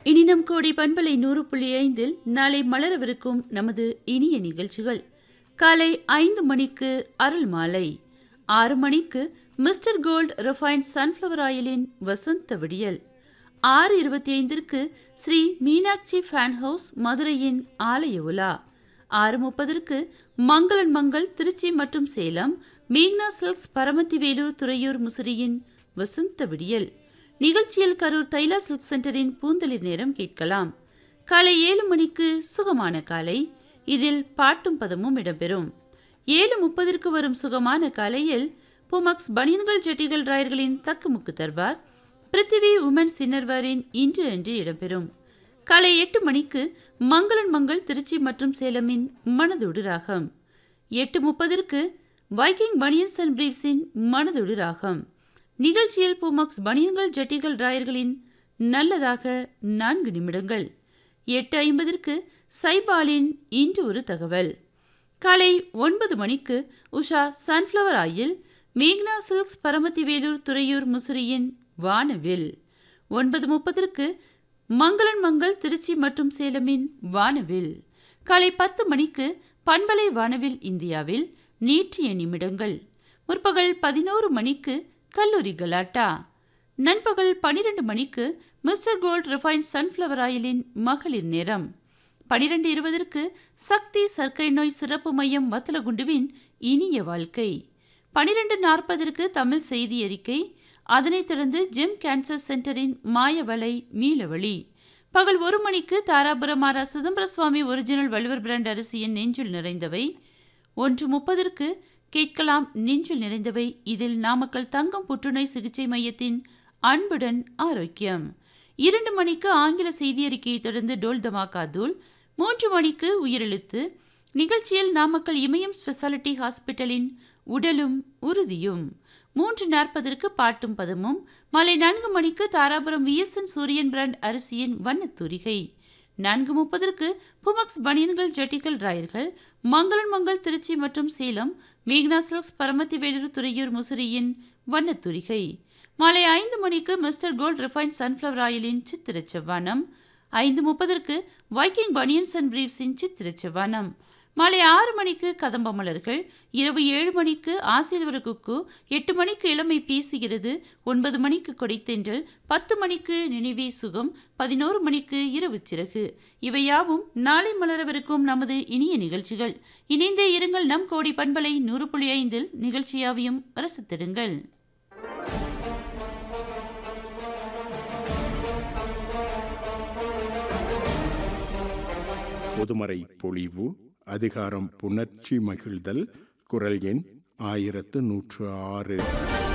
இனிதம் கோடி பண்பலை நூறு புள்ளி ஐந்தில் நாளை மலரவிருக்கும் நமது இனிய நிகழ்ச்சிகள் காலை ஐந்து மணிக்கு அருள் மாலை ஆறு மணிக்கு மிஸ்டர் கோல்ட் ரிஃபைன்ட் சன்ஃப்ளவர் ஆயிலின் வசந்த விடியல் ஆறு இருபத்தி ஐந்திற்கு ஸ்ரீ மீனாட்சி ஃபேன் ஹவுஸ் மதுரையின் ஆலய உலா ஆறு முப்பதற்கு மங்களன் மங்கள் திருச்சி மற்றும் சேலம் மீக்னா சில்க்ஸ் பரமத்தி வேலூர் துறையூர் முசிறியின் வசந்த விடியல் நிகழ்ச்சியில் கரூர் தைலா சில்க் சென்டரின் பூந்தளிர் நேரம் கேட்கலாம் காலை ஏழு மணிக்கு சுகமான காலை இதில் பாட்டும் பதமும் இடம்பெறும் ஏழு முப்பதற்கு வரும் சுகமான காலையில் புமக்ஸ் பனியன்கள் ஜெட்டிகள் ராயர்களின் தக்குமுக்கு தர்பார் பிருத்திவி உமன்ஸ் இன்னர்வாரின் இன்று அன்று இடம்பெறும் காலை எட்டு மணிக்கு மங்களன் மங்கள் திருச்சி மற்றும் சேலமின் மனதோடு ராகம் எட்டு முப்பதற்கு வைக்கிங் பனியன்ஸ் அண்ட் பிரீவ்ஸின் மனதோடு ராகம் நிகழ்ச்சியில் பூமக்ஸ் பனியன்கள் ஜட்டிகள் ராயர்களின் நல்லதாக நான்கு நிமிடங்கள் எட்டு ஐம்பதற்கு சைபாலின் இன்று ஒரு தகவல் காலை ஒன்பது மணிக்கு உஷா சன்ஃப்ளவர் ஆயில் மேக்னா சில்க்ஸ் பரமத்தி வேலூர் துறையூர் முசிறியின் வானவில் ஒன்பது முப்பதற்கு மங்களன் மங்கள் திருச்சி மற்றும் சேலமின் வானவில் காலை பத்து மணிக்கு பண்பலை வானவில் இந்தியாவில் நீட்டிய நிமிடங்கள் முற்பகல் பதினோரு மணிக்கு கல்லூரி கலாட்டா நண்பகல் பனிரெண்டு மணிக்கு மிஸ்டர் கோல்ட் ரிஃபைன்ட் சன்ஃப்ளவர் ஆயிலின் மகளிர் நேரம் பனிரெண்டு இருபதற்கு சக்தி சர்க்கரை நோய் சிறப்பு மையம் வத்தலகுண்டுவின் இனிய வாழ்க்கை பனிரெண்டு நாற்பதற்கு தமிழ் செய்தி அறிக்கை அதனைத் தொடர்ந்து ஜெம் கேன்சர் சென்டரின் மாயவலை மீளவழி பகல் ஒரு மணிக்கு தாராபுரம் ஆரா சிதம்பர சுவாமி ஒரிஜினல் வள்ளுவர் பிராண்ட் அரிசியின் நெஞ்சுள் நிறைந்தவை ஒன்று முப்பதற்கு கேட்கலாம் நெஞ்சில் நிறைந்தவை இதில் நாமக்கல் தங்கம் புற்றுநோய் சிகிச்சை மையத்தின் அன்புடன் ஆரோக்கியம் இரண்டு மணிக்கு ஆங்கில செய்தி அறிக்கையை தொடர்ந்து டோல் தமாகா தூள் மூன்று மணிக்கு உயிரெழுத்து நிகழ்ச்சியில் நாமக்கல் இமயம் ஸ்பெஷாலிட்டி ஹாஸ்பிட்டலின் உடலும் உறுதியும் மூன்று நாற்பதற்கு பாட்டும் பதமும் மாலை நான்கு மணிக்கு தாராபுரம் விஎஸ்என் சூரியன் பிராண்ட் அரிசியின் வண்ணத்தூரிகை நான்கு முப்பதற்கு புமக்ஸ் பனியன்கள் ஜட்டிகள் ராயர்கள் மங்களன் மங்கள் திருச்சி மற்றும் சேலம் மேக்னா சில்க்ஸ் பரமத்தி வேலூர் துறையூர் முசிறியின் வண்ணத்துரிகை மாலை ஐந்து மணிக்கு மிஸ்டர் கோல்ட் ரிஃபைன்ட் சன்ஃப்ளவர் ஆயிலின் சித்திர செவ்வானம் ஐந்து முப்பதற்கு வைக்கிங் பனியன்ஸ் அண்ட் பிரீவ்ஸின் சித்திர செவ்வானம் மாலை ஆறு மணிக்கு கதம்ப மலர்கள் இரவு ஏழு மணிக்கு ஆசிரியர் ஒரு குக்கு எட்டு மணிக்கு இளமை பேசுகிறது ஒன்பது மணிக்கு கொடைத்தென்றல் பத்து மணிக்கு நினைவே சுகம் பதினோரு மணிக்கு இரவு சிறகு இவையாவும் நாளை மலரவிருக்கும் நமது இனிய நிகழ்ச்சிகள் இணைந்தே இருங்கள் நம் கோடி பண்பலை நூறு புள்ளி ஐந்தில் நிகழ்ச்சியாவையும் ரசித்திடுங்கள் பொதுமறை பொழிவு அதிகாரம் புணர்ச்சி மகிழ்தல் குரல் எண் ஆயிரத்து நூற்று ஆறு